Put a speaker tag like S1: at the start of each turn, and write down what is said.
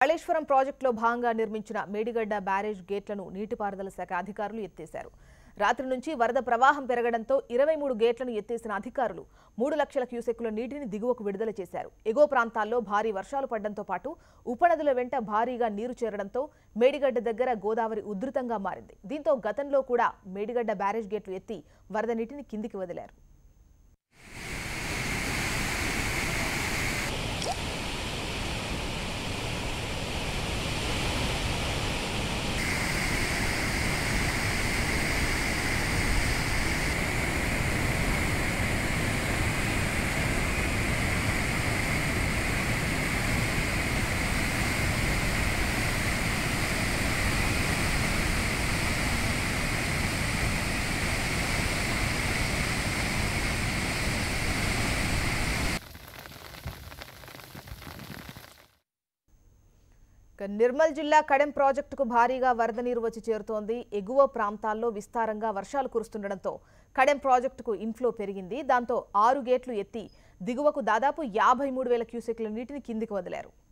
S1: కాళేశ్వరం ప్రాజెక్టులో భాగంగా నిర్మించిన మేడిగడ్డ బ్యారేజ్ గేట్లను నీటిపారుదల శాఖ అధికారులు ఎత్తేశారు రాత్రి నుంచి వరద ప్రవాహం పెరగడంతో ఇరవై మూడు గేట్లను ఎత్తేసిన అధికారులు మూడు లక్షల క్యూసెక్కుల నీటిని దిగువకు విడుదల చేశారు ఎగువ ప్రాంతాల్లో భారీ వర్షాలు పడడంతో పాటు ఉపనదుల వెంట భారీగా నీరు చేరడంతో మేడిగడ్డ దగ్గర గోదావరి ఉధృతంగా మారింది దీంతో గతంలో కూడా మేడిగడ్డ బ్యారేజ్ గేట్లు ఎత్తి వరద నీటిని కిందికి వదిలారు ఇక నిర్మల్ జిల్లా కడెం ప్రాజెక్టుకు భారీగా వరద నీరు వచ్చి చేరుతోంది ఎగువ ప్రాంతాల్లో విస్తారంగా వర్షాలు కురుస్తుండటంతో కడెం ప్రాజెక్టుకు ఇన్ఫ్లో పెరిగింది దాంతో ఆరు గేట్లు ఎత్తి దిగువకు దాదాపు యాభై మూడు వేల క్యూసెక్ల నీటిని కిందికి వదిలారు